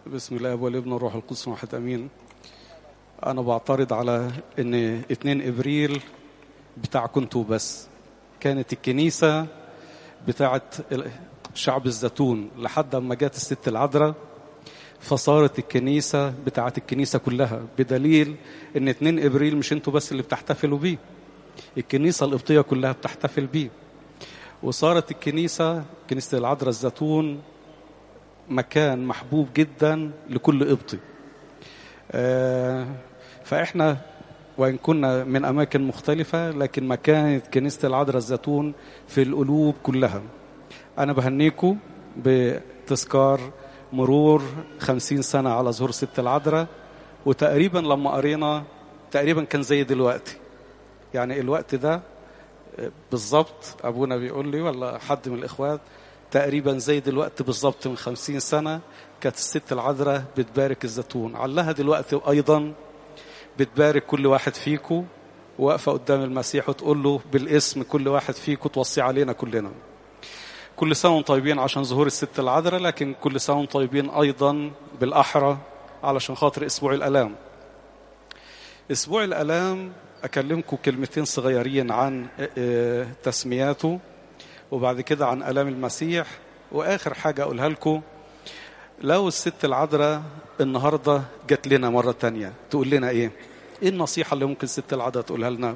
بسم الله والابن والروح القدس واحد امين انا بعترض على ان 2 ابريل بتاعكم انتوا بس كانت الكنيسه بتاعت شعب الزيتون لحد ما جت الست العذراء فصارت الكنيسة بتاعت الكنيسة كلها بدليل ان 2 ابريل مش انتوا بس اللي بتحتفلوا بيه الكنيسة القبطية كلها بتحتفل بيه وصارت الكنيسة كنيسة العذراء الزيتون مكان محبوب جدا لكل قبطي آه فاحنا وان كنا من اماكن مختلفه لكن مكانه كنيسه العذراء الزيتون في القلوب كلها انا بهنيكم بتذكار مرور خمسين سنة على ظهور ست العذراء وتقريبا لما قرينا تقريبا كان زي دلوقتي يعني الوقت ده بالظبط أبونا بيقول لي ولا حد من الإخوات تقريبا زي دلوقتي بالظبط من خمسين سنة كانت الست العذراء بتبارك الزيتون علها دلوقتي أيضا بتبارك كل واحد فيكم واقفة قدام المسيح وتقول له بالاسم كل واحد فيكم توصي علينا كلنا كل سنة وانتم طيبين عشان ظهور الست العذراء لكن كل سنة وانتم طيبين أيضا بالأحرى علشان خاطر أسبوع الألام أسبوع الألام أكلمكم كلمتين صغيرين عن تسمياته وبعد كده عن ألام المسيح وآخر حاجة أقولها لكم لو الست العذراء النهاردة جت لنا مرة تانية تقول لنا إيه إيه النصيحة اللي ممكن الست العذراء تقولها لنا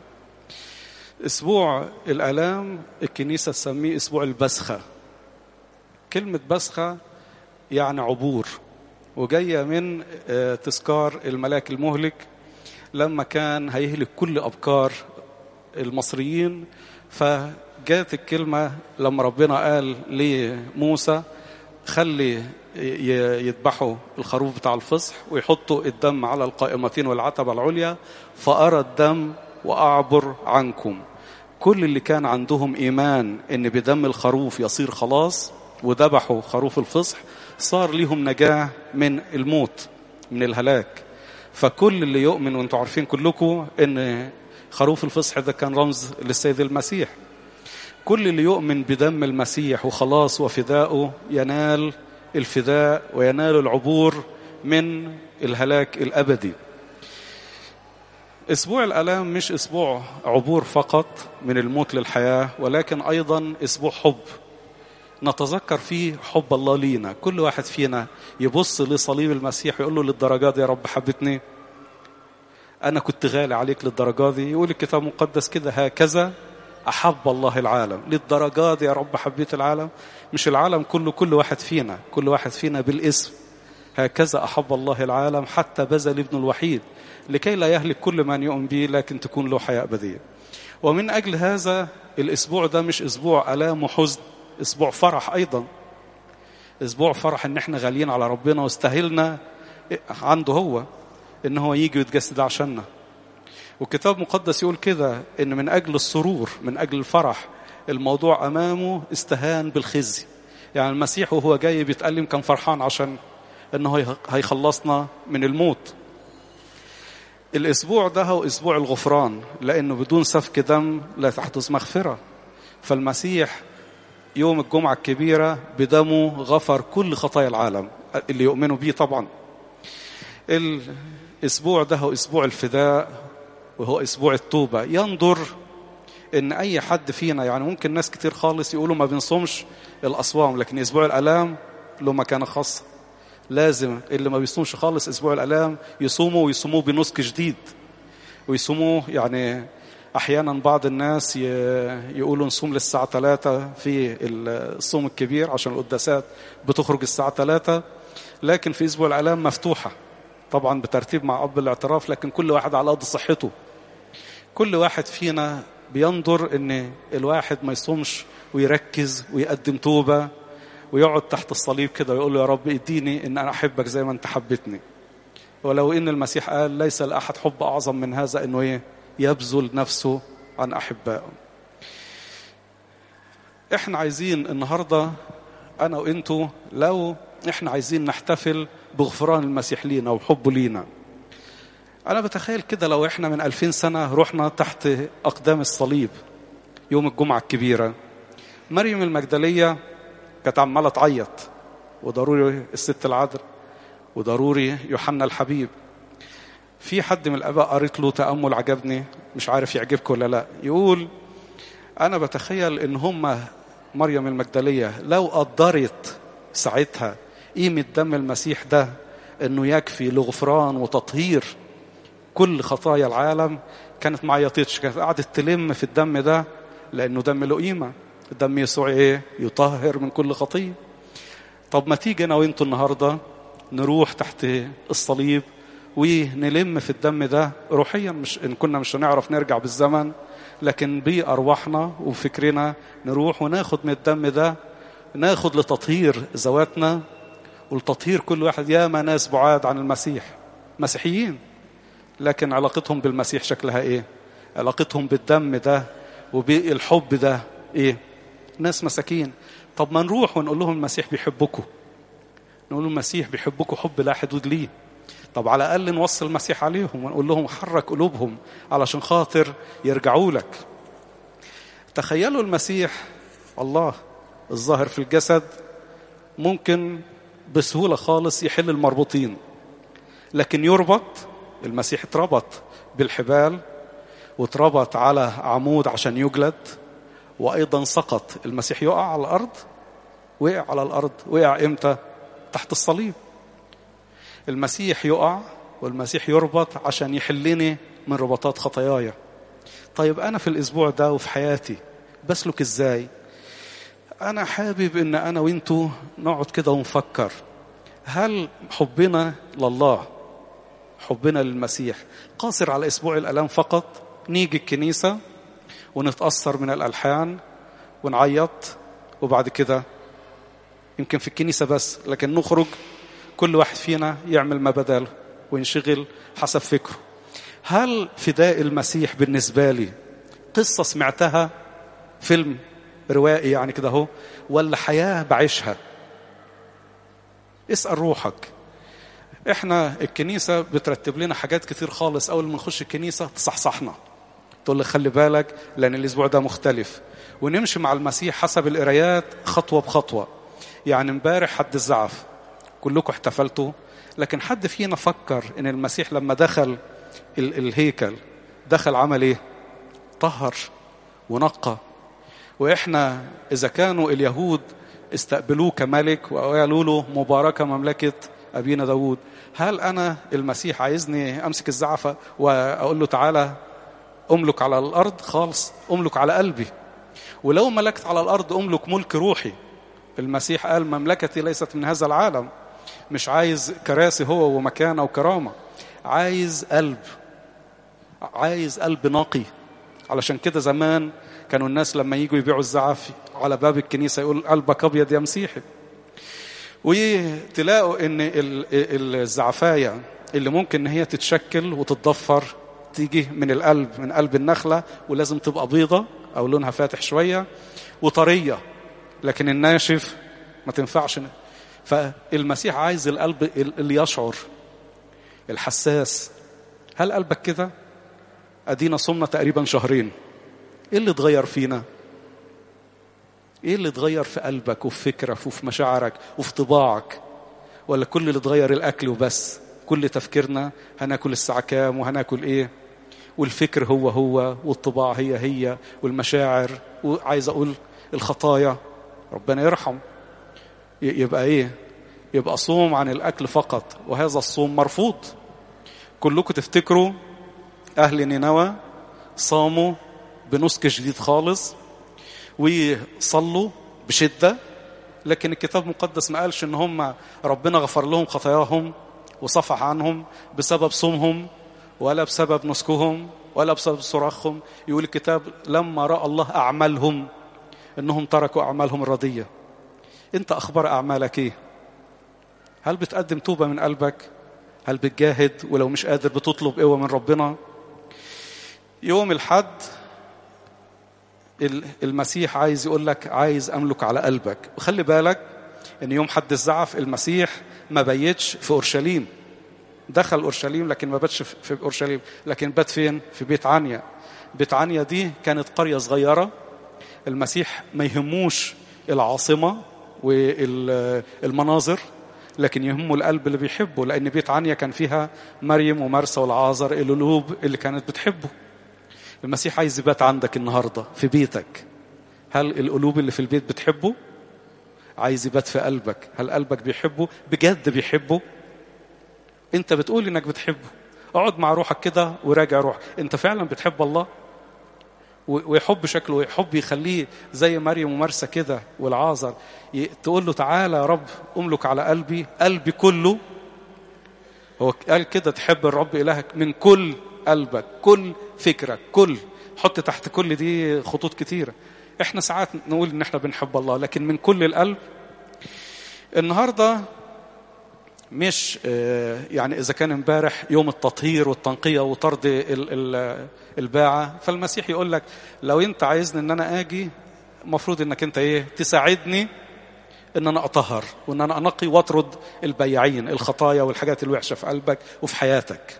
اسبوع الالام الكنيسه تسميه اسبوع البسخه كلمه بسخه يعني عبور وجايه من تذكار الملاك المهلك لما كان هيهلك كل ابكار المصريين فجاءت الكلمه لما ربنا قال لموسى خلي يذبحوا الخروف بتاع الفصح ويحطوا الدم على القائمتين والعتبه العليا فارى الدم واعبر عنكم كل اللي كان عندهم ايمان ان بدم الخروف يصير خلاص وذبحوا خروف الفصح صار ليهم نجاه من الموت من الهلاك فكل اللي يؤمن وانتم عارفين كلكم ان خروف الفصح ده كان رمز للسيد المسيح كل اللي يؤمن بدم المسيح وخلاص وفدائه ينال الفداء وينال العبور من الهلاك الابدي اسبوع الالام مش اسبوع عبور فقط من الموت للحياه ولكن ايضا اسبوع حب نتذكر فيه حب الله لينا كل واحد فينا يبص لصليب المسيح يقول له للدرجه دي يا رب حبتني انا كنت غالي عليك للدرجه دي يقول الكتاب المقدس كده هكذا احب الله العالم للدرجه دي يا رب حبيت العالم مش العالم كله كل واحد فينا كل واحد فينا بالاسم هكذا احب الله العالم حتى بذل ابنه الوحيد لكي لا يهلك كل من يؤمن به لكن تكون له حياة أبدية ومن أجل هذا الأسبوع ده مش أسبوع ألام وحزن أسبوع فرح أيضا أسبوع فرح إن إحنا غاليين على ربنا واستاهلنا عنده هو إن هو يجي ويتجسد عشاننا والكتاب المقدس يقول كده إن من أجل السرور من أجل الفرح الموضوع أمامه استهان بالخزي يعني المسيح وهو جاي بيتألم كان فرحان عشان إنه هيخلصنا من الموت الاسبوع ده هو اسبوع الغفران لانه بدون سفك دم لا تحدث مغفره فالمسيح يوم الجمعه الكبيره بدمه غفر كل خطايا العالم اللي يؤمنوا به طبعا الاسبوع ده هو اسبوع الفداء وهو اسبوع التوبه ينظر ان اي حد فينا يعني ممكن ناس كتير خالص يقولوا ما بنصومش الاصوام لكن اسبوع الالام له مكانه خاصه لازم اللي ما بيصومش خالص اسبوع الالام يصوموا ويصوموه بنسك جديد ويصوموه يعني احيانا بعض الناس يقولوا نصوم للساعه 3 في الصوم الكبير عشان القداسات بتخرج الساعه 3 لكن في اسبوع الالام مفتوحه طبعا بترتيب مع اب الاعتراف لكن كل واحد على قد صحته كل واحد فينا بينظر ان الواحد ما يصومش ويركز ويقدم توبه ويقعد تحت الصليب كده ويقول له يا رب اديني ان انا احبك زي ما انت حبتني ولو ان المسيح قال ليس لاحد حب اعظم من هذا انه ايه يبذل نفسه عن احبائه احنا عايزين النهارده انا وانتو لو احنا عايزين نحتفل بغفران المسيح لينا وحبه لينا انا بتخيل كده لو احنا من ألفين سنه رحنا تحت اقدام الصليب يوم الجمعه الكبيره مريم المجدليه كانت عماله تعيط وضروري الست العذراء وضروري يوحنا الحبيب في حد من الآباء قريت له تأمل عجبني مش عارف يعجبكم ولا لا يقول أنا بتخيل إن هم مريم المجدلية لو قدرت ساعتها قيمة دم المسيح ده إنه يكفي لغفران وتطهير كل خطايا العالم كانت ما عيطتش كانت قعدت تلم في الدم ده لأنه دم له قيمة دم يسوع إيه يطهر من كل خطية طب ما تيجي أنا وأنتوا النهاردة نروح تحت الصليب ونلم في الدم ده روحيا مش إن كنا مش هنعرف نرجع بالزمن لكن بأرواحنا وفكرنا نروح وناخد من الدم ده ناخد لتطهير ذواتنا ولتطهير كل واحد ياما ناس بعاد عن المسيح مسيحيين لكن علاقتهم بالمسيح شكلها ايه علاقتهم بالدم ده وبالحب ده ايه ناس مساكين طب ما نروح ونقول لهم المسيح بيحبكم نقول لهم المسيح بيحبكم حب لا حدود ليه طب على الاقل نوصل المسيح عليهم ونقول لهم حرك قلوبهم علشان خاطر يرجعوا لك تخيلوا المسيح الله الظاهر في الجسد ممكن بسهوله خالص يحل المربوطين لكن يربط المسيح اتربط بالحبال واتربط على عمود عشان يجلد وايضا سقط المسيح يقع على الارض وقع على الارض وقع امتى تحت الصليب المسيح يقع والمسيح يربط عشان يحلني من ربطات خطاياي طيب انا في الاسبوع ده وفي حياتي بسلك ازاي انا حابب ان انا وانتو نقعد كده ونفكر هل حبنا لله حبنا للمسيح قاصر على اسبوع الالام فقط نيجي الكنيسه ونتاثر من الالحان ونعيط وبعد كده يمكن في الكنيسه بس لكن نخرج كل واحد فينا يعمل ما بداله وينشغل حسب فكره هل فداء المسيح بالنسبه لي قصه سمعتها فيلم روائي يعني كده اهو ولا حياه بعيشها اسال روحك احنا الكنيسه بترتب لنا حاجات كتير خالص اول ما نخش الكنيسه تصحصحنا تقول لي خلي بالك لان الاسبوع ده مختلف ونمشي مع المسيح حسب القرايات خطوه بخطوه يعني امبارح حد الزعف كلكم احتفلتوا لكن حد فينا فكر ان المسيح لما دخل ال الهيكل دخل عمل ايه طهر ونقى واحنا اذا كانوا اليهود استقبلوه كملك وقالوا له مباركه مملكه ابينا داوود هل انا المسيح عايزني امسك الزعفه واقول له تعالى املك على الارض خالص املك على قلبي ولو ملكت على الارض املك ملك روحي المسيح قال مملكتي ليست من هذا العالم مش عايز كراسي هو ومكانه وكرامه عايز قلب عايز قلب نقي علشان كده زمان كانوا الناس لما يجوا يبيعوا الزعف على باب الكنيسه يقول قلبك ابيض يا مسيحي وتلاقوا ان الزعفايه اللي ممكن ان هي تتشكل وتتضفر تيجي من القلب من قلب النخله ولازم تبقى بيضه او لونها فاتح شويه وطريه لكن الناشف ما تنفعش فالمسيح عايز القلب اللي يشعر الحساس هل قلبك كده ادينا صمنا تقريبا شهرين ايه اللي اتغير فينا ايه اللي اتغير في قلبك وفي فكرك وفي مشاعرك وفي طباعك ولا كل اللي اتغير الاكل وبس كل تفكيرنا هناكل الساعه كام وهناكل ايه والفكر هو هو والطباع هي هي والمشاعر وعايز اقول الخطايا ربنا يرحم يبقى ايه يبقى صوم عن الاكل فقط وهذا الصوم مرفوض كلكم تفتكروا اهل نينوى صاموا بنسك جديد خالص وصلوا بشده لكن الكتاب المقدس ما قالش ان هم ربنا غفر لهم خطاياهم وصفح عنهم بسبب صومهم ولا بسبب نسكهم ولا بسبب صراخهم يقول الكتاب لما راى الله اعمالهم انهم تركوا اعمالهم الرديه انت اخبار اعمالك ايه هل بتقدم توبه من قلبك هل بتجاهد ولو مش قادر بتطلب قوه من ربنا يوم الحد المسيح عايز يقول لك عايز املك على قلبك وخلي بالك ان يوم حد الزعف المسيح ما بيتش في اورشليم دخل اورشليم لكن ما باتش في اورشليم لكن بات فين في بيت عنيا بيت عنيا دي كانت قريه صغيره المسيح ما يهموش العاصمه والمناظر لكن يهمه القلب اللي بيحبه لأن بيت عنيا كان فيها مريم ومرسى والعازر القلوب اللي كانت بتحبه المسيح عايز يبات عندك النهاردة في بيتك هل القلوب اللي في البيت بتحبه عايز يبات في قلبك هل قلبك بيحبه بجد بيحبه انت بتقول انك بتحبه اقعد مع روحك كده وراجع روحك انت فعلا بتحب الله ويحب شكله ويحب يخليه زي مريم ومرسى كده والعازر تقول له تعالى يا رب املك على قلبي قلبي كله هو قال كده تحب الرب الهك من كل قلبك كل فكرك كل حط تحت كل دي خطوط كتيره احنا ساعات نقول ان احنا بنحب الله لكن من كل القلب النهارده مش يعني اذا كان امبارح يوم التطهير والتنقيه وطرد الباعه فالمسيح يقول لك لو انت عايزني ان انا اجي المفروض انك انت ايه تساعدني ان انا اطهر وان انا انقي واطرد البياعين الخطايا والحاجات الوحشه في قلبك وفي حياتك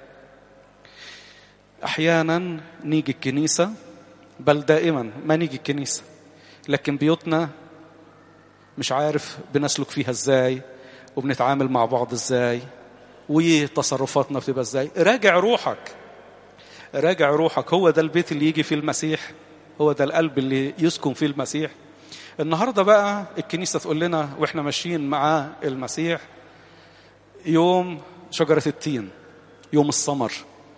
احيانا نيجي الكنيسه بل دائما ما نيجي الكنيسه لكن بيوتنا مش عارف بنسلك فيها ازاي وبنتعامل مع بعض ازاي وتصرفاتنا بتبقى ازاي راجع روحك راجع روحك هو ده البيت اللي يجي فيه المسيح هو ده القلب اللي يسكن فيه المسيح النهارده بقى الكنيسه تقول لنا واحنا ماشيين مع المسيح يوم شجره التين يوم الثمر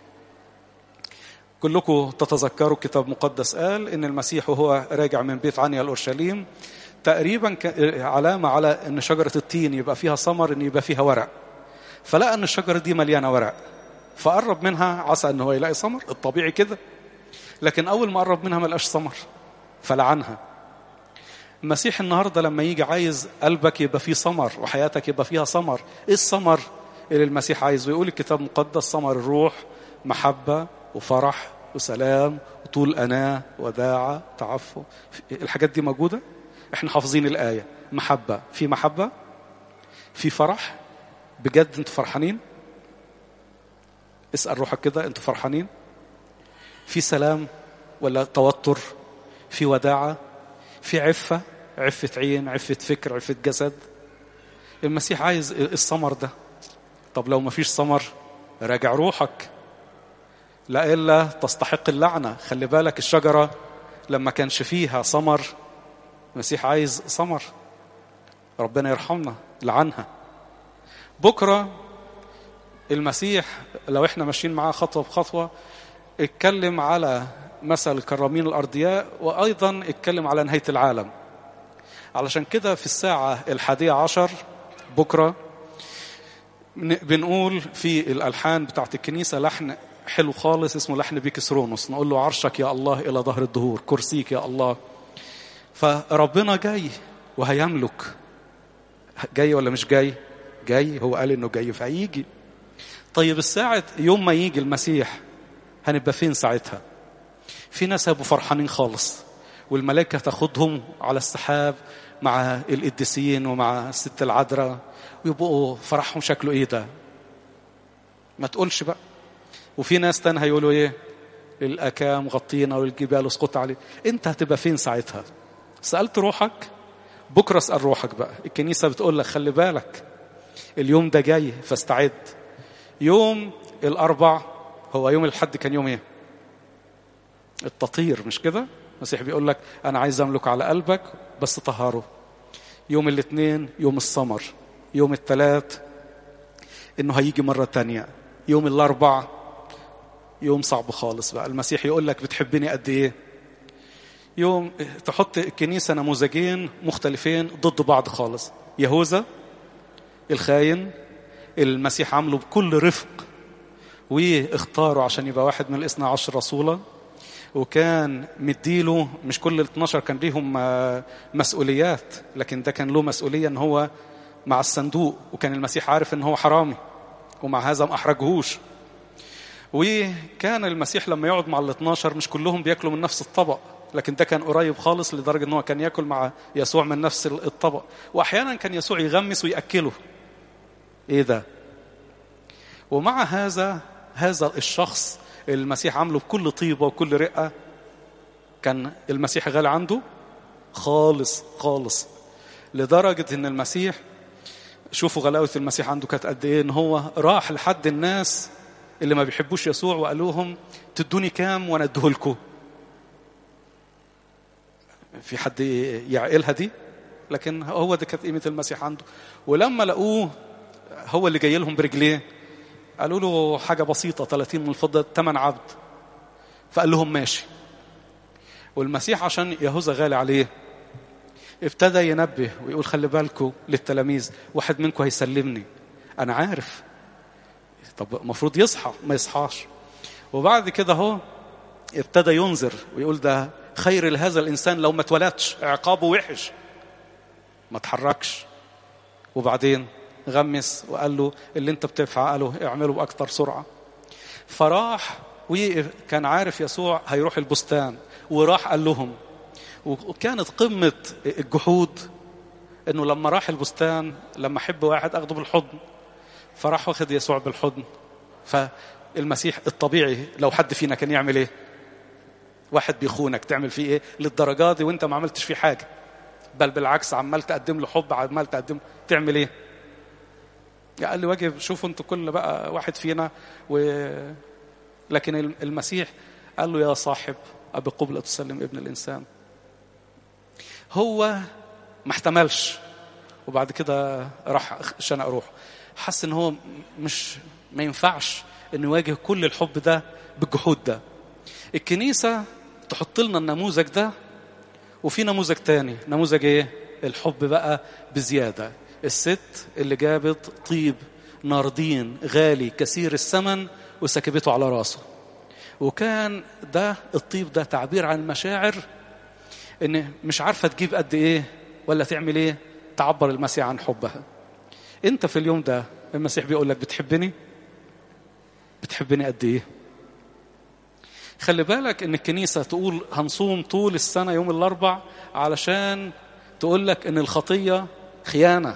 كلكم تتذكروا الكتاب المقدس قال ان المسيح وهو راجع من بيت عنيا الاورشليم تقريبا علامه على ان شجره التين يبقى فيها ثمر ان يبقى فيها ورق فلقى ان الشجره دي مليانه ورق فقرب منها عسى ان هو يلاقي ثمر الطبيعي كده لكن اول ما قرب منها ما لقاش ثمر فلعنها المسيح النهارده لما يجي عايز قلبك يبقى فيه ثمر وحياتك يبقى فيها ثمر ايه الثمر اللي المسيح عايزه يقول الكتاب المقدس ثمر الروح محبه وفرح وسلام وطول أناة وداعة تعفف الحاجات دي موجودة احنا حافظين الآية محبة في محبة في فرح بجد انتوا فرحانين اسأل روحك كده انتوا فرحانين في سلام ولا توتر في وداعة في عفة عفة عين عفة فكر عفة جسد المسيح عايز الثمر ده طب لو ما فيش ثمر راجع روحك لا إلا تستحق اللعنة خلي بالك الشجرة لما كانش فيها ثمر المسيح عايز ثمر ربنا يرحمنا لعنها بكرة المسيح لو احنا ماشيين معاه خطوة بخطوة اتكلم على مثل الكرامين الأرضياء وأيضا اتكلم على نهاية العالم علشان كده في الساعة الحادية عشر بكرة بنقول في الألحان بتاعت الكنيسة لحن حلو خالص اسمه لحن بيكسرونوس نقول له عرشك يا الله إلى ظهر الدهور كرسيك يا الله فربنا جاي وهيملك جاي ولا مش جاي جاي هو قال انه جاي فهيجي طيب الساعة يوم ما يجي المسيح هنبقى فين ساعتها في ناس هيبقوا فرحانين خالص والملائكة تاخدهم على السحاب مع القديسين ومع الست العذراء ويبقوا فرحهم شكله ايه ده ما تقولش بقى وفي ناس تاني هيقولوا ايه الاكام غطينا والجبال اسقط عليه انت هتبقى فين ساعتها سالت روحك بكره اسال روحك بقى الكنيسه بتقول لك خلي بالك اليوم ده جاي فاستعد يوم الاربع هو يوم الحد كان يوم ايه التطهير مش كده المسيح بيقول لك انا عايز املك على قلبك بس طهره يوم الاثنين يوم السمر يوم الثلاث انه هيجي مره تانية يوم الاربع يوم صعب خالص بقى المسيح يقول لك بتحبني قد ايه يوم تحط الكنيسة نموذجين مختلفين ضد بعض خالص يهوذا الخاين المسيح عامله بكل رفق واختاره عشان يبقى واحد من الاثنى عشر رسولا وكان مديله مش كل ال 12 كان ليهم مسؤوليات لكن ده كان له مسؤولية ان هو مع الصندوق وكان المسيح عارف ان هو حرامي ومع هذا ما احرجهوش وكان المسيح لما يقعد مع ال 12 مش كلهم بياكلوا من نفس الطبق لكن ده كان قريب خالص لدرجه ان هو كان ياكل مع يسوع من نفس الطبق واحيانا كان يسوع يغمس وياكله ايه ده ومع هذا هذا الشخص المسيح عامله بكل طيبه وكل رقه كان المسيح غالي عنده خالص خالص لدرجه ان المسيح شوفوا غلاوة المسيح عنده كانت قد ايه ان هو راح لحد الناس اللي ما بيحبوش يسوع وقال لهم تدوني كام وانا اديهولكم في حد يعقلها دي لكن هو ده كانت قيمة المسيح عنده ولما لقوه هو اللي جاي لهم برجليه قالوا له حاجة بسيطة 30 من الفضة ثمن عبد فقال لهم ماشي والمسيح عشان يهوذا غالي عليه ابتدى ينبه ويقول خلي بالكم للتلاميذ واحد منكم هيسلمني انا عارف طب المفروض يصحى ما يصحاش وبعد كده هو ابتدى ينذر ويقول ده خير لهذا الانسان لو ما اتولدش عقابه وحش ما تحركش وبعدين غمس وقال له اللي انت بتفعله اعمله باكثر سرعه فراح وكان عارف يسوع هيروح البستان وراح قال لهم وكانت قمه الجحود انه لما راح البستان لما احب واحد اخده بالحضن فراح واخد يسوع بالحضن فالمسيح الطبيعي لو حد فينا كان يعمل ايه واحد بيخونك تعمل فيه ايه للدرجه دي وانت ما عملتش فيه حاجه بل بالعكس عمال تقدم له حب عمال تقدم تعمل ايه قال لي واجب شوفوا انتوا كل بقى واحد فينا و... لكن المسيح قال له يا صاحب أبي قبلة تسلم ابن الإنسان هو ما احتملش وبعد كده راح شنق روحه حس ان هو مش ما ينفعش انه يواجه كل الحب ده بالجحود ده الكنيسة تحط لنا النموذج ده وفي نموذج تاني نموذج ايه الحب بقى بزيادة الست اللي جابت طيب ناردين غالي كثير الثمن وسكبته على راسه وكان ده الطيب ده تعبير عن مشاعر ان مش عارفه تجيب قد ايه ولا تعمل ايه تعبر المسيح عن حبها انت في اليوم ده المسيح بيقول لك بتحبني بتحبني قد ايه خلي بالك ان الكنيسه تقول هنصوم طول السنه يوم الاربع علشان تقول لك ان الخطيه خيانه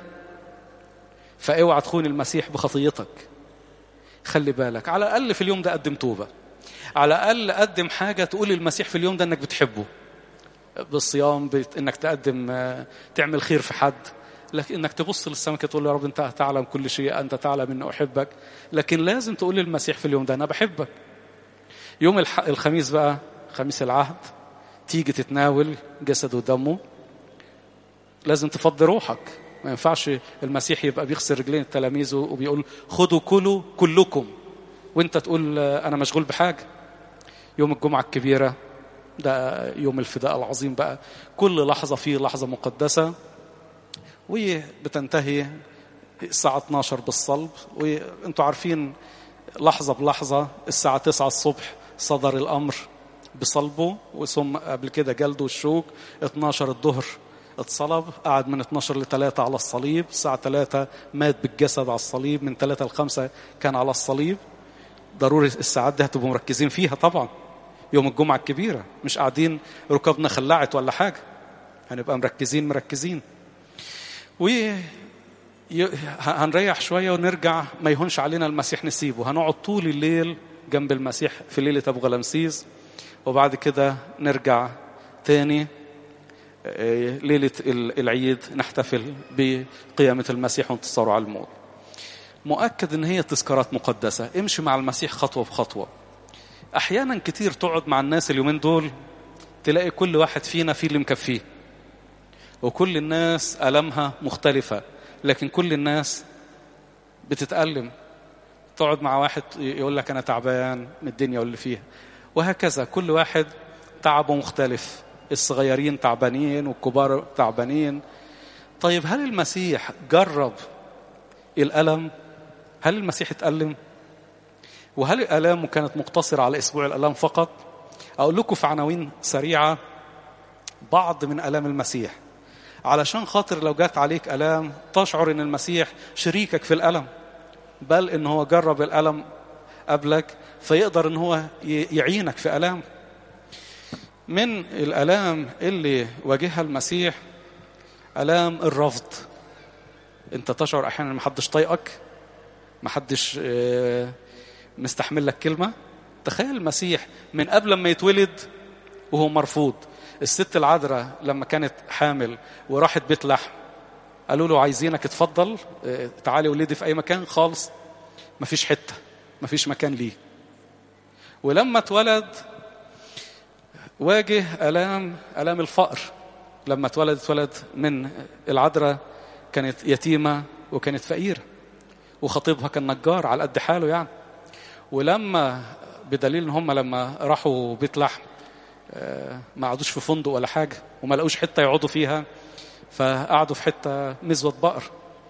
فاوعى تخون المسيح بخطيتك خلي بالك على الاقل في اليوم ده قدم توبه على الاقل قدم حاجه تقول للمسيح في اليوم ده انك بتحبه بالصيام بت... انك تقدم تعمل خير في حد لكن انك تبص للسماء تقول له يا رب انت تعلم كل شيء انت تعلم اني احبك لكن لازم تقول للمسيح في اليوم ده انا بحبك يوم الح... الخميس بقى خميس العهد تيجي تتناول جسده ودمه لازم تفضي روحك ما ينفعش المسيح يبقى بيغسل رجلين التلاميذ وبيقول خدوا كلوا كلكم وانت تقول انا مشغول بحاجه يوم الجمعه الكبيره ده يوم الفداء العظيم بقى كل لحظه فيه لحظه مقدسه وبتنتهي الساعه 12 بالصلب وانتوا عارفين لحظه بلحظه الساعه 9 الصبح صدر الامر بصلبه وثم قبل كده جلده الشوك 12 الظهر اتصلب قعد من 12 ل 3 على الصليب الساعة 3 مات بالجسد على الصليب من 3 ل 5 كان على الصليب ضروري الساعات دي هتبقوا مركزين فيها طبعا يوم الجمعة الكبيرة مش قاعدين ركبنا خلعت ولا حاجة هنبقى مركزين مركزين و هنريح شوية ونرجع ما يهونش علينا المسيح نسيبه هنقعد طول الليل جنب المسيح في ليلة أبو غلمسيس وبعد كده نرجع تاني ليلة العيد نحتفل بقيامة المسيح وانتصاره على الموت مؤكد ان هي تذكارات مقدسة امشي مع المسيح خطوة بخطوة احيانا كتير تقعد مع الناس اليومين دول تلاقي كل واحد فينا فيه اللي مكفيه وكل الناس ألمها مختلفة لكن كل الناس بتتألم تقعد مع واحد يقول لك أنا تعبان من الدنيا واللي فيها وهكذا كل واحد تعبه مختلف الصغيرين تعبانين والكبار تعبانين طيب هل المسيح جرب الألم هل المسيح اتألم وهل الآلام كانت مقتصرة على أسبوع الآلام فقط أقول لكم في عناوين سريعة بعض من آلام المسيح علشان خاطر لو جات عليك ألام تشعر أن المسيح شريكك في الألم بل أن هو جرب الألم قبلك فيقدر أن هو يعينك في ألام من الآلام اللي واجهها المسيح آلام الرفض أنت تشعر أحيانا محدش طايقك محدش مستحمل لك كلمة تخيل المسيح من قبل ما يتولد وهو مرفوض الست العذراء لما كانت حامل وراحت بيت لحم قالوا له عايزينك اتفضل اه، تعالي ولدي في اي مكان خالص مفيش حته مفيش مكان ليه ولما اتولد واجه الام الام الفقر لما اتولد اتولد من العذراء كانت يتيمه وكانت فقيره وخطيبها كان نجار على قد حاله يعني ولما بدليل ان هم لما راحوا بيت لحم آه، ما قعدوش في فندق ولا حاجه وما لقوش حته يقعدوا فيها فقعدوا في حته مزوه بقر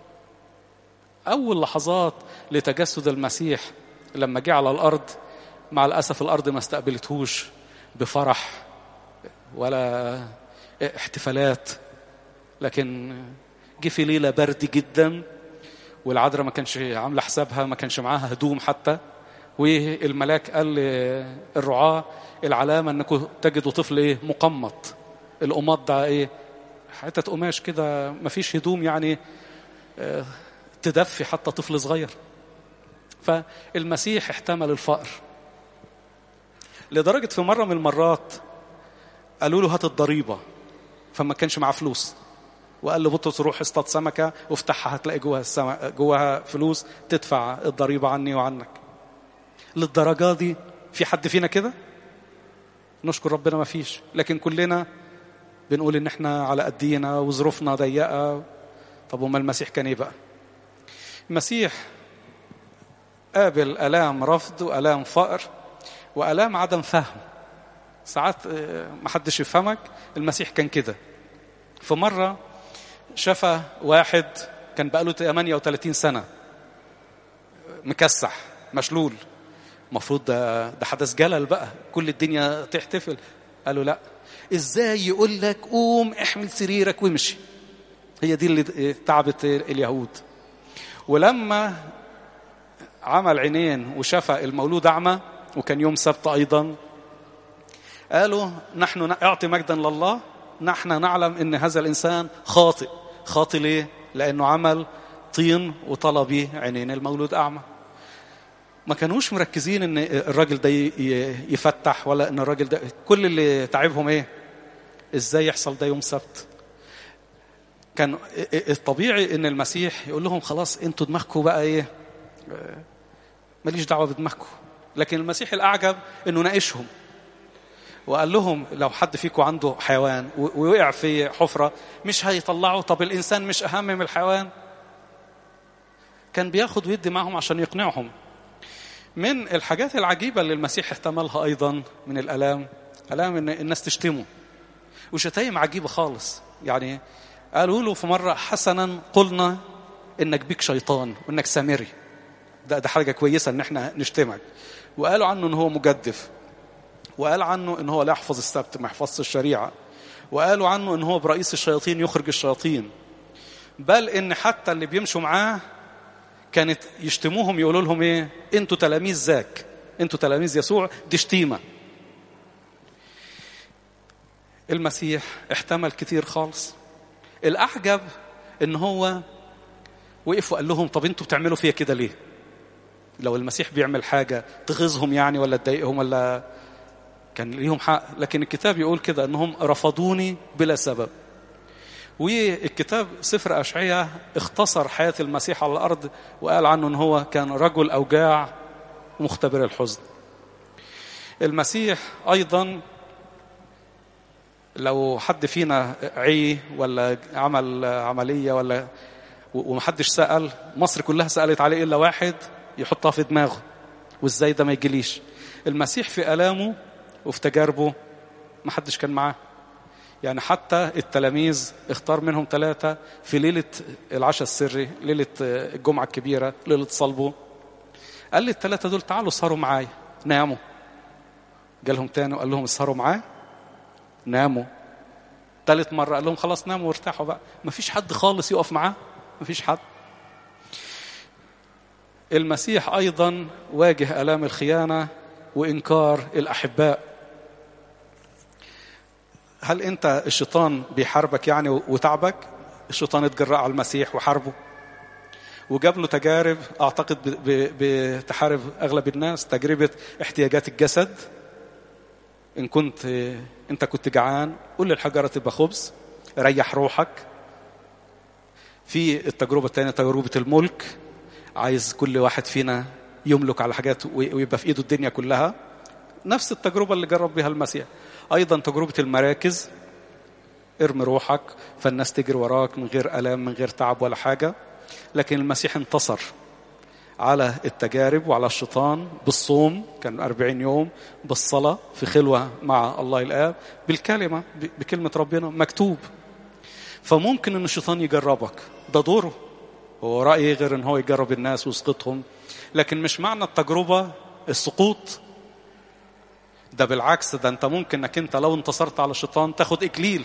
اول لحظات لتجسد المسيح لما جه على الارض مع الاسف الارض ما استقبلتهوش بفرح ولا احتفالات لكن جه في ليله برد جدا والعذراء ما كانش عامله حسابها ما كانش معاها هدوم حتى والملاك قال للرعاة العلامة انكم تجدوا طفل ايه مقمط القماط ده ايه حتة قماش كده ما فيش هدوم يعني اه تدفي حتى طفل صغير فالمسيح احتمل الفقر لدرجة في مرة من المرات قالوا له هات الضريبة فما كانش معاه فلوس وقال لبطرس روح اصطاد سمكة وافتحها هتلاقي جواها السمك جواها فلوس تدفع الضريبة عني وعنك للدرجة دي في حد فينا كده نشكر ربنا ما فيش لكن كلنا بنقول ان احنا على قدينا وظروفنا ضيقة طب وما المسيح كان ايه بقى المسيح قابل الام رفض والام فقر والام عدم فهم ساعات ما حدش يفهمك المسيح كان كده في مره شفى واحد كان بقاله 38 سنه مكسح مشلول المفروض ده ده حدث جلل بقى كل الدنيا تحتفل قالوا لا ازاي يقول لك قوم احمل سريرك وامشي هي دي اللي تعبت اليهود ولما عمل عينين وشفى المولود اعمى وكان يوم سبت ايضا قالوا نحن اعطي مجدا لله نحن نعلم ان هذا الانسان خاطئ خاطئ ليه لانه عمل طين وطلب بيه عينين المولود اعمى ما كانوش مركزين ان الراجل ده يفتح ولا ان الراجل ده كل اللي تعبهم ايه ازاي يحصل ده يوم سبت كان الطبيعي ان المسيح يقول لهم خلاص انتوا دماغكم بقى ايه ماليش دعوه بدماغكم لكن المسيح الاعجب انه ناقشهم وقال لهم لو حد فيكم عنده حيوان ووقع في حفره مش هيطلعه طب الانسان مش اهم من الحيوان كان بياخد ويدي معهم عشان يقنعهم من الحاجات العجيبة اللي المسيح احتملها أيضا من الألام ألام إن الناس تشتمه وشتايم عجيبة خالص يعني قالوا له في مرة حسنا قلنا إنك بيك شيطان وإنك سامري ده ده حاجة كويسة إن إحنا نشتمك وقالوا عنه إن هو مجدف وقال عنه إن هو لا يحفظ السبت ما يحفظش الشريعة وقالوا عنه إن هو برئيس الشياطين يخرج الشياطين بل إن حتى اللي بيمشوا معاه كانت يشتموهم يقولوا لهم ايه انتوا تلاميذ ذاك انتوا تلاميذ يسوع دي شتيمه المسيح احتمل كتير خالص الاعجب ان هو وقف وقال لهم طب انتوا بتعملوا فيا كده ليه لو المسيح بيعمل حاجه تغيظهم يعني ولا تضايقهم ولا كان ليهم حق لكن الكتاب يقول كده انهم رفضوني بلا سبب والكتاب سفر أشعية اختصر حياة المسيح على الأرض وقال عنه أن هو كان رجل أوجاع مختبر الحزن المسيح أيضا لو حد فينا عي ولا عمل عملية ولا ومحدش سأل مصر كلها سألت عليه إلا واحد يحطها في دماغه وإزاي ده ما يجيليش المسيح في ألامه وفي تجاربه محدش كان معاه يعني حتى التلاميذ اختار منهم ثلاثة في ليلة العشاء السري ليلة الجمعة الكبيرة ليلة صلبه قال لي الثلاثة دول تعالوا اسهروا معايا ناموا جالهم تاني وقال لهم اسهروا معايا ناموا ثالث مرة قال لهم خلاص ناموا وارتاحوا بقى مفيش حد خالص يقف معاه مفيش حد المسيح أيضا واجه آلام الخيانة وإنكار الأحباء هل انت الشيطان بيحاربك يعني وتعبك الشيطان اتجرأ على المسيح وحاربه وجاب له تجارب اعتقد بتحارب اغلب الناس تجربه احتياجات الجسد ان كنت انت كنت جعان قول للحجره تبقى خبز ريح روحك في التجربة الثانية تجربة الملك عايز كل واحد فينا يملك على حاجات ويبقى في ايده الدنيا كلها نفس التجربة اللي جرب بها المسيح أيضا تجربة المراكز ارمي روحك فالناس تجري وراك من غير ألام من غير تعب ولا حاجة لكن المسيح انتصر على التجارب وعلى الشيطان بالصوم كان أربعين يوم بالصلاة في خلوة مع الله الآب بالكلمة بكلمة ربنا مكتوب فممكن أن الشيطان يجربك ده دوره هو رأيي غير أن هو يجرب الناس ويسقطهم لكن مش معنى التجربة السقوط ده بالعكس ده انت ممكن انك انت لو انتصرت على الشيطان تاخد اكليل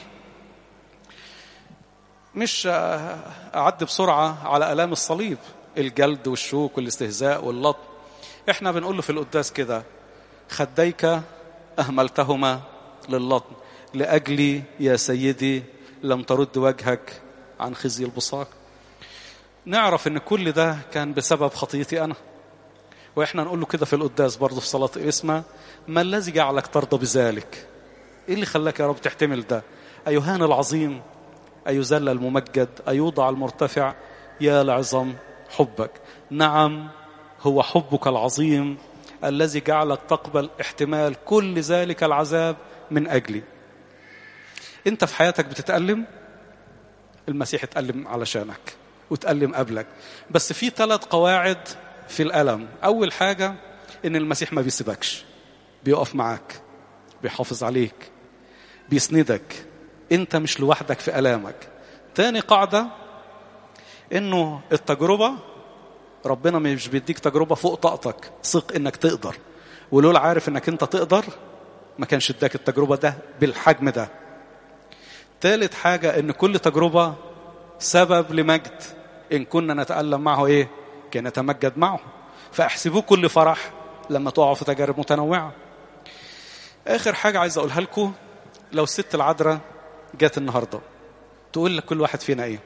مش اعد بسرعه على الام الصليب الجلد والشوك والاستهزاء واللط احنا بنقول له في القداس كده خديك اهملتهما للطن لاجلي يا سيدي لم ترد وجهك عن خزي البصاق نعرف ان كل ده كان بسبب خطيتي انا واحنا نقول له كده في القداس برضه في صلاه اسمه ما الذي جعلك ترضى بذلك ايه اللي خلاك يا رب تحتمل ده ايهان العظيم ايذل الممجد ايوضع المرتفع يا لعظم حبك نعم هو حبك العظيم الذي جعلك تقبل احتمال كل ذلك العذاب من اجلي انت في حياتك بتتالم المسيح اتالم علشانك وتألم قبلك بس في ثلاث قواعد في الألم أول حاجة إن المسيح ما بيسيبكش بيقف معاك بيحافظ عليك بيسندك أنت مش لوحدك في ألامك تاني قاعدة إنه التجربة ربنا مش بيديك تجربة فوق طاقتك ثق إنك تقدر ولولا عارف إنك أنت تقدر ما كانش اداك التجربة ده بالحجم ده تالت حاجة إن كل تجربة سبب لمجد إن كنا نتألم معه إيه كي نتمجد معه فاحسبوه كل فرح لما تقعوا في تجارب متنوعة آخر حاجة عايز أقولها لكم لو الست العذراء جات النهاردة تقول لك كل واحد فينا إيه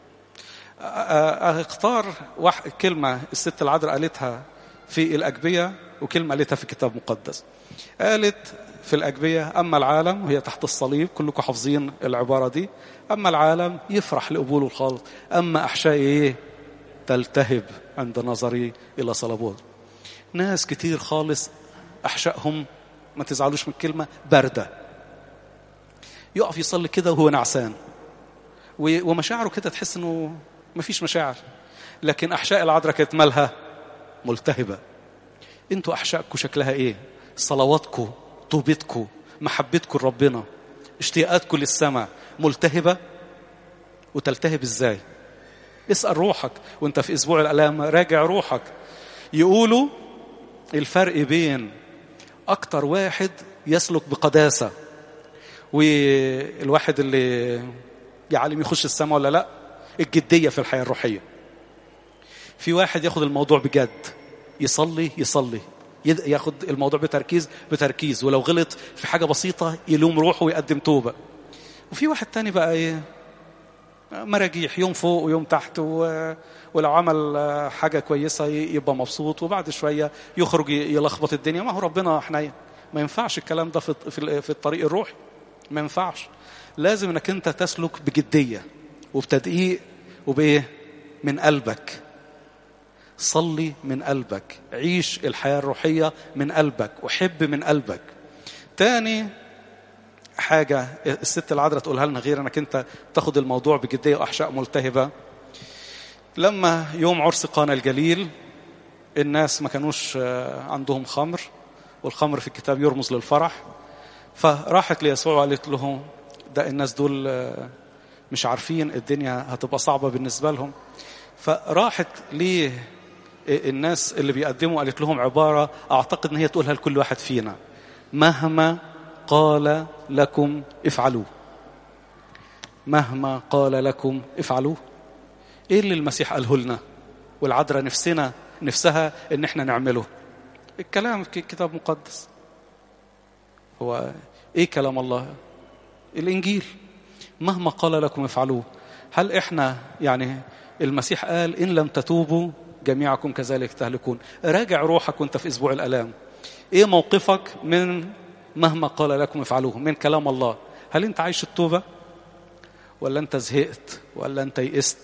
اختار واحد كلمة الست العذراء قالتها في الأجبية وكلمة قالتها في الكتاب المقدس قالت في الأجبية أما العالم وهي تحت الصليب كلكم حافظين العبارة دي أما العالم يفرح لقبوله الخالص أما أحشائي إيه تلتهب عند نظري إلى صلبوت ناس كتير خالص أحشائهم ما تزعلوش من الكلمة باردة يقف يصلي كده وهو نعسان ومشاعره كده تحس انه ما فيش مشاعر لكن احشاء العذراء كانت مالها ملتهبه انتوا احشائكم شكلها ايه صلواتكم توبتكم محبتكم لربنا اشتياقاتكم للسماء ملتهبه وتلتهب ازاي اسال روحك وانت في اسبوع الالام راجع روحك يقولوا الفرق بين اكتر واحد يسلك بقداسه والواحد اللي يعلم يخش السماء ولا لا الجديه في الحياه الروحيه في واحد ياخد الموضوع بجد يصلي يصلي ياخد الموضوع بتركيز بتركيز ولو غلط في حاجه بسيطه يلوم روحه ويقدم توبه وفي واحد تاني بقى ايه مراجيح يوم فوق ويوم تحت و... ولو عمل حاجة كويسة يبقى مبسوط وبعد شوية يخرج يلخبط الدنيا ما هو ربنا حنين ما ينفعش الكلام ده في في الطريق الروحي ما ينفعش لازم انك انت تسلك بجدية وبتدقيق وبايه من قلبك صلي من قلبك عيش الحياة الروحية من قلبك وحب من قلبك تاني حاجة الست العذراء تقولها لنا غير انك انت تاخد الموضوع بجدية واحشاء ملتهبة لما يوم عرس قانا الجليل الناس ما كانوش عندهم خمر والخمر في الكتاب يرمز للفرح فراحت ليسوع وقالت له ده الناس دول مش عارفين الدنيا هتبقى صعبة بالنسبة لهم فراحت ليه الناس اللي بيقدموا قالت لهم عبارة أعتقد إن هي تقولها لكل واحد فينا مهما قال لكم افعلوه مهما قال لكم افعلوه ايه اللي المسيح قاله لنا والعذراء نفسنا نفسها ان احنا نعمله الكلام في كتاب مقدس هو ايه كلام الله الانجيل مهما قال لكم افعلوه هل احنا يعني المسيح قال ان لم تتوبوا جميعكم كذلك تهلكون راجع روحك وانت في اسبوع الالام ايه موقفك من مهما قال لكم افعلوه من كلام الله هل انت عايش التوبه ولا انت زهقت ولا انت يئست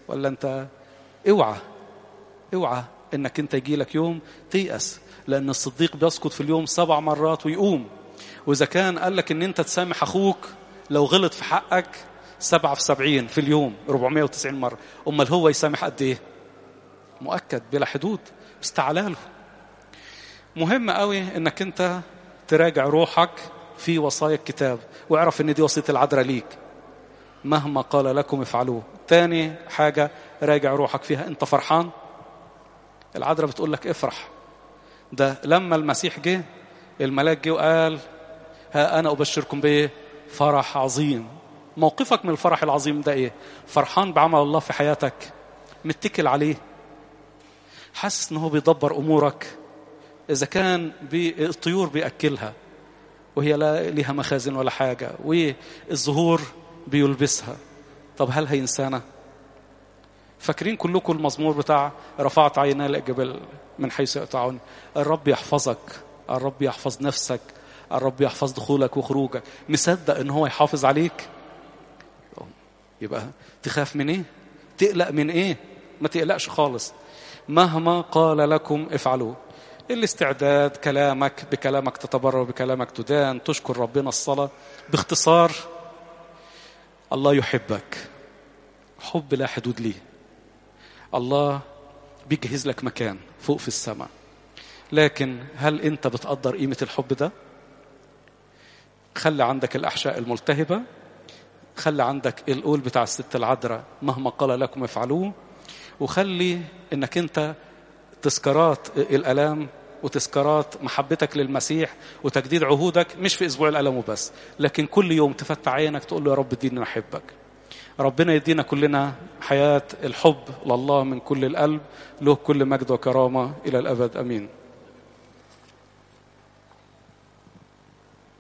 ولا انت اوعى اوعى انك انت يجي لك يوم تيأس لان الصديق بيسقط في اليوم سبع مرات ويقوم واذا كان قال لك ان انت تسامح اخوك لو غلط في حقك سبعة في سبعين في اليوم 490 مرة أمال هو يسامح قد إيه مؤكد بلا حدود بس تعالى له مهم قوي انك انت تراجع روحك في وصايا الكتاب واعرف ان دي وصية العذراء ليك مهما قال لكم افعلوه تاني حاجة راجع روحك فيها انت فرحان العذراء بتقول لك افرح ده لما المسيح جه الملاك جه وقال ها انا ابشركم بايه فرح عظيم موقفك من الفرح العظيم ده ايه فرحان بعمل الله في حياتك متكل عليه حاسس ان هو بيدبر امورك اذا كان الطيور بياكلها وهي لا ليها مخازن ولا حاجه والزهور بيلبسها طب هل هينسانا فاكرين كلكم المزمور بتاع رفعت عيني للجبل من حيث يقطعون الرب يحفظك الرب يحفظ نفسك الرب يحفظ دخولك وخروجك مصدق ان هو يحافظ عليك يبقى تخاف من ايه تقلق من ايه ما تقلقش خالص مهما قال لكم افعلوا الاستعداد كلامك بكلامك تتبرر بكلامك تدان تشكر ربنا الصلاة باختصار الله يحبك حب لا حدود ليه الله بيجهز لك مكان فوق في السماء لكن هل انت بتقدر قيمة الحب ده خلي عندك الأحشاء الملتهبة خلي عندك القول بتاع الست العذراء مهما قال لكم افعلوه وخلي انك انت تذكارات الالام وتذكارات محبتك للمسيح وتجديد عهودك مش في اسبوع الالم وبس لكن كل يوم تفتح عينك تقول له يا رب اديني احبك ربنا يدينا كلنا حياه الحب لله من كل القلب له كل مجد وكرامه الى الابد امين